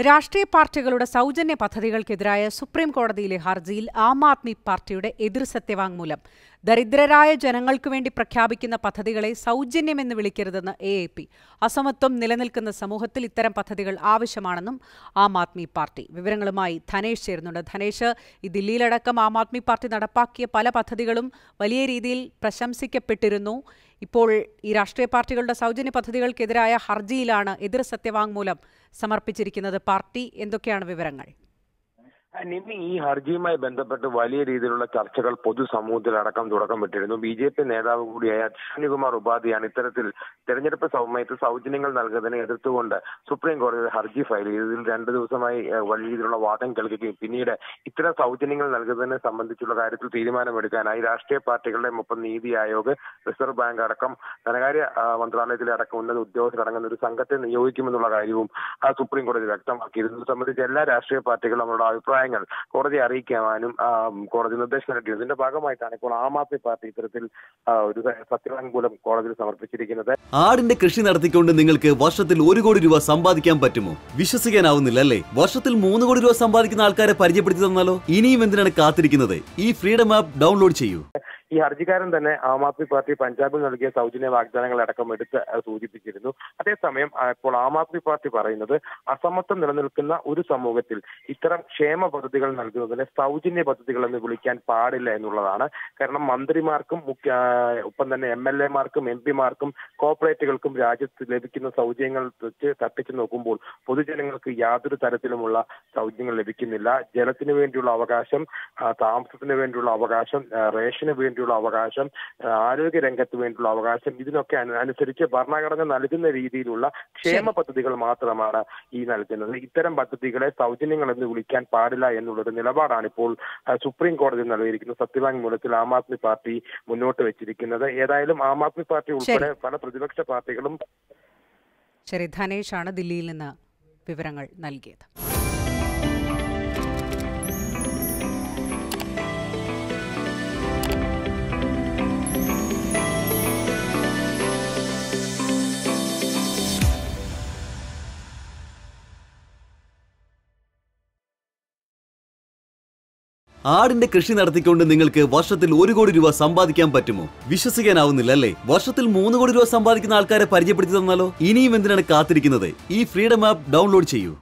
രാഷ്ട്രീയ പാർട്ടികളുടെ സൗജന്യ പദ്ധതികൾക്കെതിരായ സുപ്രീം കോടതിയിലെ ഹർജിയിൽ ആം ആദ്മി പാർട്ടിയുടെ എതിർ സത്യവാങ്മൂലം ദരിദ്രരായ ജനങ്ങൾക്കു വേണ്ടി പ്രഖ്യാപിക്കുന്ന പദ്ധതികളെ സൗജന്യമെന്ന് വിളിക്കരുതെന്ന് എ എ പി അസമത്വം നിലനിൽക്കുന്ന സമൂഹത്തിൽ ഇത്തരം പദ്ധതികൾ ആവശ്യമാണെന്നും ആം ആദ്മി പാർട്ടി വിവരങ്ങളുമായി ധനേഷ് ചേരുന്നുണ്ട് ധനേഷ് ഈ ദില്ലിയിലടക്കം ആം ആദ്മി പാർട്ടി നടപ്പാക്കിയ പല പദ്ധതികളും വലിയ രീതിയിൽ പ്രശംസിക്കപ്പെട്ടിരുന്നു ഇപ്പോൾ ഈ രാഷ്ട്രീയ പാർട്ടികളുടെ സൗജന്യ പദ്ധതികൾക്കെതിരായ ഹർജിയിലാണ് എതിർ സത്യവാങ്മൂലം സമർപ്പിച്ചിരിക്കുന്നത് പാർട്ടി എന്തൊക്കെയാണ് വിവരങ്ങൾ നിമി ഈ ഹർജിയുമായി ബന്ധപ്പെട്ട് വലിയ രീതിയിലുള്ള ചർച്ചകൾ പൊതുസമൂഹത്തിലടക്കം തുടക്കമിട്ടിരുന്നു ബി ജെ പി നേതാവ് കൂടിയായ അശ്വിനികുമാർ ഉപാധ്യയാണ് ഇത്തരത്തിൽ തെരഞ്ഞെടുപ്പ് സമയത്ത് സൗജന്യങ്ങൾ നൽകുന്നതിനെ എതിർത്തുകൊണ്ട് സുപ്രീം കോടതിയിൽ ഹർജി ഫയൽ ചെയ്തു ഇതിൽ രണ്ടു ദിവസമായി ഏഹ്, വലിയ രീതിയിലുള്ള വാദം കേൾക്കുകയും പിന്നീട് ഇത്തരം സൗജന്യങ്ങൾ നൽകുന്നതിനെ സംബന്ധിച്ചുള്ള കാര്യത്തിൽ തീരുമാനമെടുക്കാനായി രാഷ്ട്രീയ പാർട്ടികളുടെ ഒപ്പം നീതി ആയോഗ് റിസർവ് ബാങ്ക് അടക്കം ധനകാര്യ ആ, മന്ത്രാലയത്തിലെ അടക്കം ഉന്നത ഉദ്യോഗസ്ഥരടങ്ങുന്ന ഒരു സംഘത്തെ നിയോഗിക്കുമെന്നുള്ള കാര്യവും ആ, സുപ്രീം കോടതി വ്യക്തമാക്കിയിരുന്നു ഇത് സംബന്ധിച്ച് എല്ലാ രാഷ്ട്രീയ പാർട്ടികളും അവരുടെ അഭിപ്രായങ്ങൾ കോടതിയെ അറിയിക്കാനും ആ, കോടതി നിർദ്ദേശം നൽകിയിരുന്നു ഇതിന്റെ ഭാഗമായിട്ടാണ് ഇപ്പോൾ ആം ആദ്മി പാർട്ടി ഇത്തരത്തിൽ ആ, ഒരു സത്യവാങ്മൂലം കോടതിയിൽ സമർപ്പിച്ചിരിക്കുന്നത് ആടിന്റെ കൃഷി നടത്തിക്കൊണ്ട് നിങ്ങൾക്ക് വർഷത്തിൽ ഒരു കോടി രൂപ സമ്പാദിക്കാൻ പറ്റുമോ വിശ്വസിക്കാനാവുന്നില്ല അല്ലേ വർഷത്തിൽ മൂന്ന് കോടി രൂപ സമ്പാദിക്കുന്ന ആൾക്കാരെ പരിചയപ്പെടുത്തി തന്നാലോ ഇനിയും എന്തിനാണ് കാത്തിരിക്കുന്നത് ഈ ഫ്രീഡം ആപ്പ് ഡൗൺലോഡ് ചെയ്യൂ ഈ ഹർജിക്കാരൻ തന്നെ ആം ആദ്മി പാർട്ടി പഞ്ചാബിൽ നൽകിയ സൗജന്യ വാഗ്ദാനങ്ങൾ അടക്കം എടുത്ത് ആ, സൂചിപ്പിച്ചിരുന്നു അതേസമയം ആ, ഇപ്പോൾ ആം ആദ്മി പാർട്ടി പറയുന്നത് അസമത്വം നിലനിൽക്കുന്ന ഒരു സമൂഹത്തിൽ ഇത്തരം ക്ഷേമ പദ്ധതികൾ നൽകുന്നതിനെ സൗജന്യ പദ്ധതികൾ എന്ന് വിളിക്കാൻ പാടില്ല എന്നുള്ളതാണ് കാരണം മന്ത്രിമാർക്കും മുഖ്യ ആ, ഒപ്പം തന്നെ എം എൽ എമാർക്കും എം പിമാർക്കും കോർപ്പറേറ്റുകൾക്കും രാജ്യത്ത് ലഭിക്കുന്ന സൗജന്യങ്ങൾ വെച്ച് തട്ടിച്ചു നോക്കുമ്പോൾ പൊതുജനങ്ങൾക്ക് യാതൊരു തരത്തിലുമുള്ള സൗജന്യങ്ങൾ ലഭിക്കുന്നില്ല ജലത്തിന് വേണ്ടിയുള്ള അവകാശം ആ, താമസത്തിന് വേണ്ടിയുള്ള അവകാശം ആ, റേഷന് വേണ്ടിയുള്ള അവകാശം ആ, ആരോഗ്യ രംഗത്ത് വേണ്ടിയുള്ള അവകാശം ഇതിനൊക്കെ അനു- അനുസരിച്ച് ഭരണഘടന നൽകുന്ന രീതിയിലുള്ള ക്ഷേമ പദ്ധതികൾ മാത്രമാണ് ഈ നൽകുന്നത് ഇത്തരം പദ്ധതികളെ സൗജന്യങ്ങൾ എന്ന് വിളിക്കാൻ പാടില്ല എന്നുള്ളൊരു നിലപാടാണ് ഇപ്പോൾ ആ, സുപ്രീം കോടതി നൽകിയിരിക്കുന്ന സത്യവാങ്മൂലത്തിൽ ആം ആദ്മി പാർട്ടി മുന്നോട്ട് വെച്ചിരിക്കുന്നത് ഏതായാലും ആം ആദ്മി പാർട്ടി ഉൾപ്പെടെ പല പ്രതിപക്ഷ പാർട്ടികളും ശരി ധനേഷാണ് ദില്ലിയിൽ നിന്ന് വിവരങ്ങൾ നൽകിയത് ആടിന്റെ കൃഷി നടത്തിക്കൊണ്ട് നിങ്ങൾക്ക് വർഷത്തിൽ ഒരു കോടി രൂപ സമ്പാദിക്കാൻ പറ്റുമോ വിശ്വസിക്കാനാവുന്നില്ല അല്ലേ വർഷത്തിൽ മൂന്ന് കോടി രൂപ സമ്പാദിക്കുന്ന ആൾക്കാരെ പരിചയപ്പെടുത്തി തന്നാലോ ഇനിയും എന്തിനാണ് കാത്തിരിക്കുന്നത് ഈ ഫ്രീഡം ആപ്പ് ഡൗൺലോഡ് ചെയ്യൂ